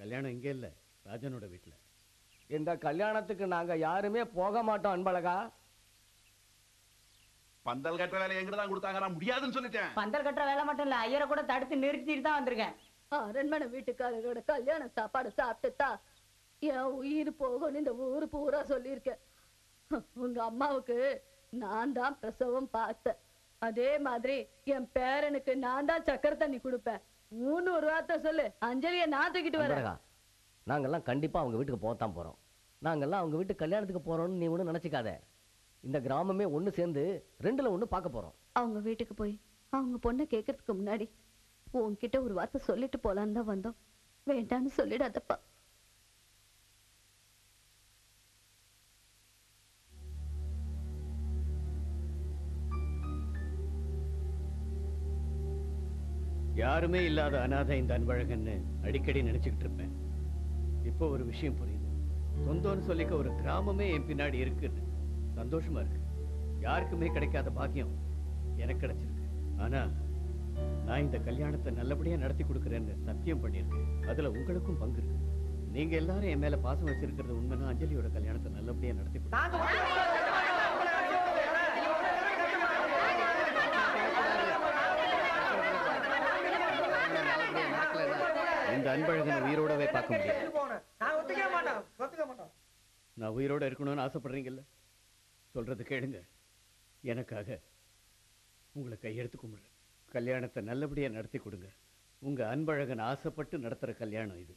கல்யாணம் இங்கே இல்லை ராஜனோட வீட்டில் இந்த கல்யாணத்துக்கு நாங்க யாருமே போக மாட்டோம் அன்பழகா பந்தல் கட்டுற வேலை எங்கிட்ட தான் கொடுத்தாங்க நான் முடியாதுன்னு சொல்லிட்டேன் பந்தல் கட்டுற வேலை மட்டும் இல்ல ஐயரை கூட தடுத்து நிறுத்திட்டு தான் வந்திருக்கேன் அரண்மனை வீட்டுக்காரரோட கல்யாண சாப்பாடு சாப்பிட்டுட்டா என் உயிர் போகும்னு இந்த ஊரு பூரா சொல்லியிருக்கேன் உங்க அம்மாவுக்கு நான் தான் பிரசவம் பார்த்தேன் அதே மாதிரி என் பேரனுக்கு நான் தான் சக்கரை தண்ணி கொடுப்பேன் மூணு ஒரு வார்த்தை சொல்லு அஞ்சலியை நான் தூக்கிட்டு வரேன் அன்பழகா நாங்கெல்லாம் கண்டிப்பா அவங்க வீட்டுக்கு போகத்தான் போறோம் நாங்கெல்லாம் அவங்க வீட்டு கல்யாணத்துக்கு போறோம்னு நீ ஒன்றும் நினைச்சுக்காத இந்த கிராமமே ஒன்று சேர்ந்து ரெண்டுல ஒன்று பார்க்க போறோம் அவங்க வீட்டுக்கு போய் அவங்க பொண்ணை கேட்கறதுக்கு முன்னாடி உன்கிட்ட ஒரு வார்த்தை சொல்லிட்டு போலான்னு தான் வந்தோம் வேண்டான்னு சொல்லிடாதப்பா யாருமே இல்லாத அனாதை இந்த அன்பழகன்னு அடிக்கடி நினைச்சுக்கிட்டு இருப்பேன் இப்போ ஒரு விஷயம் புரியுது சொந்தம்னு சொல்லிக்க ஒரு கிராமமே என் பின்னாடி இருக்குன்னு சந்தோஷமா இருக்கு யாருக்குமே கிடைக்காத பாக்கியம் எனக்கு கிடைச்சிருக்கு ஆனா நான் இந்த கல்யாணத்தை நல்லபடியா நடத்தி கொடுக்குறேன்னு சத்தியம் பண்ணியிருக்கேன் அதுல உங்களுக்கும் பங்கு இருக்கு நீங்க எல்லாரும் என் மேல பாசம் வச்சிருக்கிறது உண்மைன்னா அஞ்சலியோட கல்யாணத்தை நல்லபடியா நடத்தி கொடுங்க இந்த அன்பழகனை உயிரோடவே பார்க்க முடியாது நான் ஒத்துக்க மாட்டோம் ஒத்துக்க மாட்டோம் நான் உயிரோட இருக்கணும்னு ஆசைப்படுறீங்கல்ல சொல்றது கேளுங்க எனக்காக உங்களை கையெடுத்து கும்பிடுறேன் கல்யாணத்தை நல்லபடியா நடத்தி கொடுங்க உங்க அன்பழகன் ஆசைப்பட்டு நடத்துற கல்யாணம் இது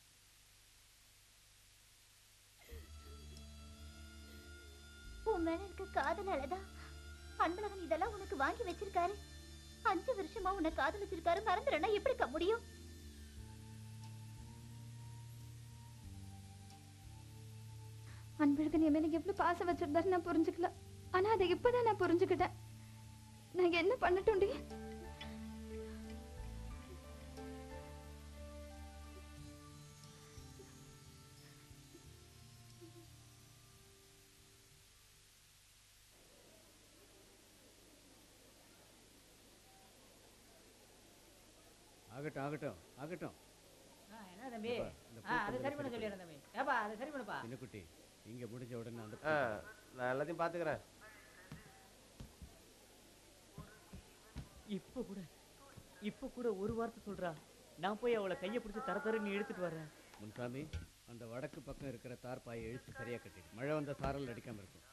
உன் மேல இருக்க காதலாலதான் அன்பழகன் இதெல்லாம் உனக்கு வாங்கி வச்சிருக்காரு அஞ்சு வருஷமா உன்னை காதலிச்சிருக்காரு மறந்துடனா எப்படிக்க முடியும் அன்பழகன் என் மேல எவ்வளவு பாசம் வச்சிருந்தாரு நான் புரிஞ்சுக்கல ஆனா அதை இப்பதான் நான் புரிஞ்சுக்கிட்டேன் நான் என்ன பண்ணட்டும்டி ஆகட்டும் ஆகட்டும் ஆகட்டும் ஆ, என்ன தம்பி அப்பா, இந்த ஆ, அது பூ சரி பண்ண கொஞ்சம் சொல்லிடுறேன் தம்பி ஏப்பா அது சரி பண்ணுப்பா சின்னக்குட்டி இங்க முடிஞ்ச உடனே அந்த நான் எல்லாத்தையும் பாத்துக்கிறேன் இப்ப கூட இப்ப கூட ஒரு வார்த்தை சொல்றா நான் போய் அவளை கையை பிடிச்சு தர தரன்னு எடுத்துட்டு வரேன் முன்சாமி அந்த வடக்கு பக்கம் இருக்கிற தார்பாயை இழுத்து சரியா கட்டிடு மழை வந்த சாரல் அடிக்காம இருக்கும்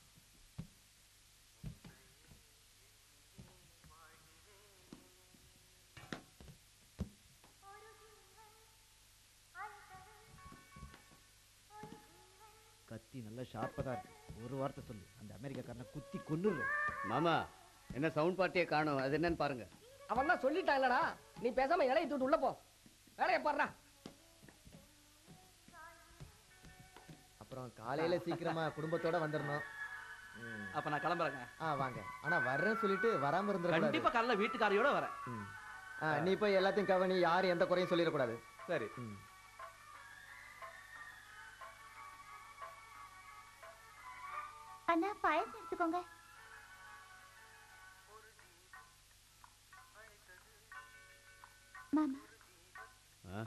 கத்தி நல்லா ஷார்ப்பா தான் இருக்கு ஒரு வார்த்தை சொல்லு அந்த அமெரிக்காக்காரனை குத்தி கொன்னுரு மாமா என்ன சவுண்ட் பார்ட்டியை காணும் அது என்னன்னு பாருங்க அவன் தான் சொல்லிட்டான்லடா நீ பேசாம இலையை தூட்டு உள்ள போ வேலையை பாடுறா அப்புறம் காலையில சீக்கிரமா குடும்பத்தோட வந்துடணும் ம். அப்ப நான் கிளம்புறேங்க ஆ வாங்க ஆனா வர்றேன்னு சொல்லிட்டு வராம இருந்துடக்கூடாது கண்டிப்பா காலைல வீட்டுக்காரையோட வரேன் ம். ஆ, நீ போய் எல்லாத்தையும் கவனி யாரும் எந்த குறையும் சொல்லிடக்கூடாது சரி ம். அண்ணா பாயசம் எடுத்துக்கோங்க மாமா ஆ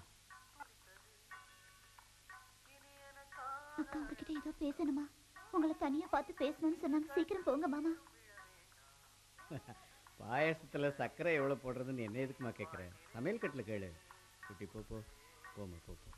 அக்கா உங்ககிட்ட ஏதோ பேசணுமா உங்களை தனியா பார்த்து பேசணும்னு சொன்னாங்க சீக்கிரம் போங்க மாமா பாயசத்துல சர்க்கரை எவ்வளவு போடுறதுன்னு என்ன எதுக்குமா கேட்குறேன் சமையல் கட்டில் கேளு குட்டி போ போ போமா போ போ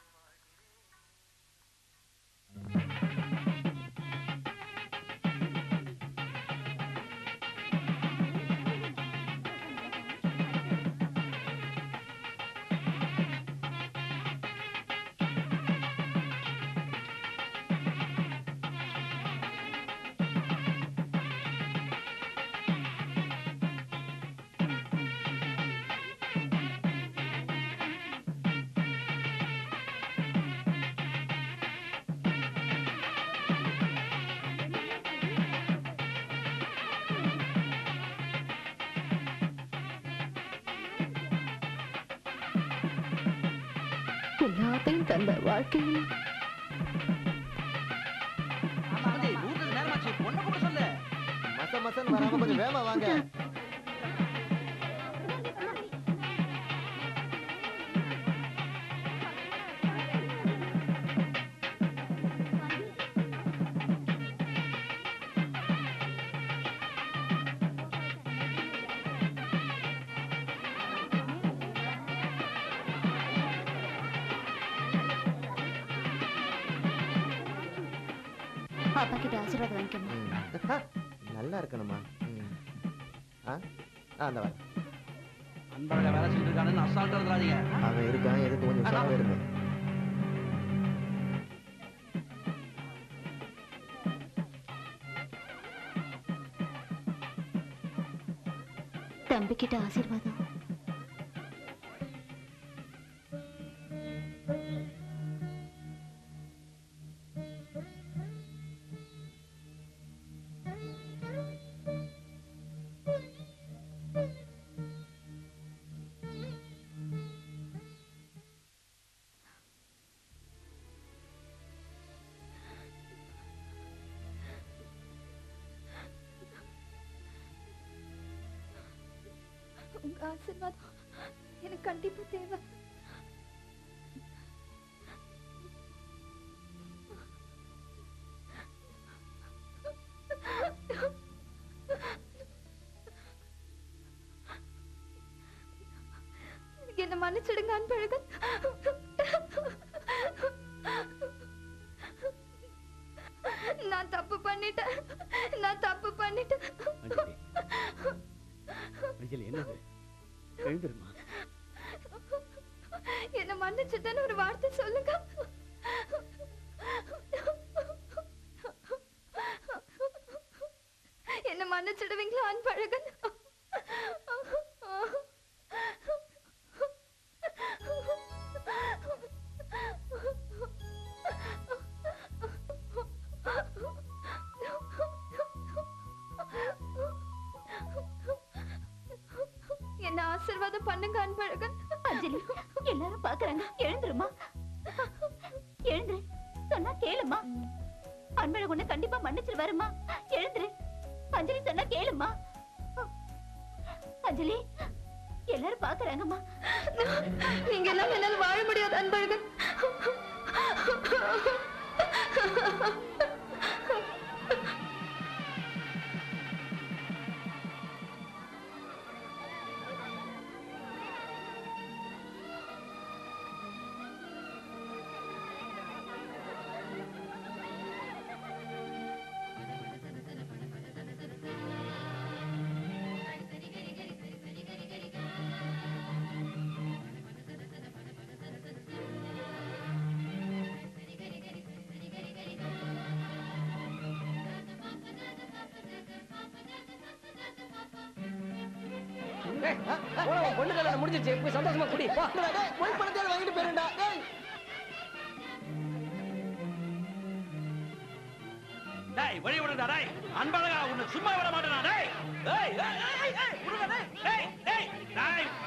எல்லாத்தையும் தந்த வாழ்க்கையில் சம்பந்தி, ஊருக்கு நேரமாச்சு பொண்ணை கூட சொல்லு மச மசன் வராம கொஞ்சம் வேகமா வாங்க அப்பா கிட்ட ஆசீர்வாதம் வாங்கிக்கணும் நல்லா இருக்கணுமா ம். ஆ ஆ அந்த வரேன் அன்பழகன் வேலை செஞ்சுட்டு இருக்கானுன்னு அசால்ட்டா இருக்காதீங்க அவன் இருக்கான் எதுக்கு கொஞ்சம் உஷாராக இருங்க தம்பி கிட்ட ஆசீர்வாதம் உங்க ஆசீர்வாதம் எனக்கு கண்டிப்பா தேவை என்ன மன்னிச்சிடுங்க அன்பழகன் நான் தப்பு பண்ணிட்டேன் நான் தப்பு பண்ணிட்டேன் அஞ்சலி அஞ்சலி என்னது எழுந்துருமா என்ன மன்னிச்சிட்டேன்னு ஒரு வார்த்தை சொல்லுங்க என்ன மன்னிச்சிடுவீங்களா அன்பழகன் என்ன ஆசீர்வாதம் பண்ணுங்க அன்பழகன் அஞ்சலி எல்லாரும் பாக்குறாங்க எழுந்துருமா எழுந்துரு சொன்னா கேளுமா அன்பழகு உன்னை கண்டிப்பா மன்னிச்சிருவாருமா எழுந்துரு அஞ்சலி சொன்னா கேளுமா அஞ்சலி எல்லாரும் பாக்குறாங்கம்மா நீங்க எல்லாம் என்னால வாழ முடியாது அன்பழகன் பொண்ணு கல்யாணம் முடிஞ்சிச்சு போய் சந்தோஷமா குடி வா போய் பணத்தை வாங்கிட்டு போயிருண்டா டேய் டேய் வழி விடுடா டேய் அன்பழகா உன்னை சும்மா விட மாட்டேனா டேய் டேய் ஏய், ஏய், ஏய், விடுங்க, டேய். டேய், டேய், டேய்,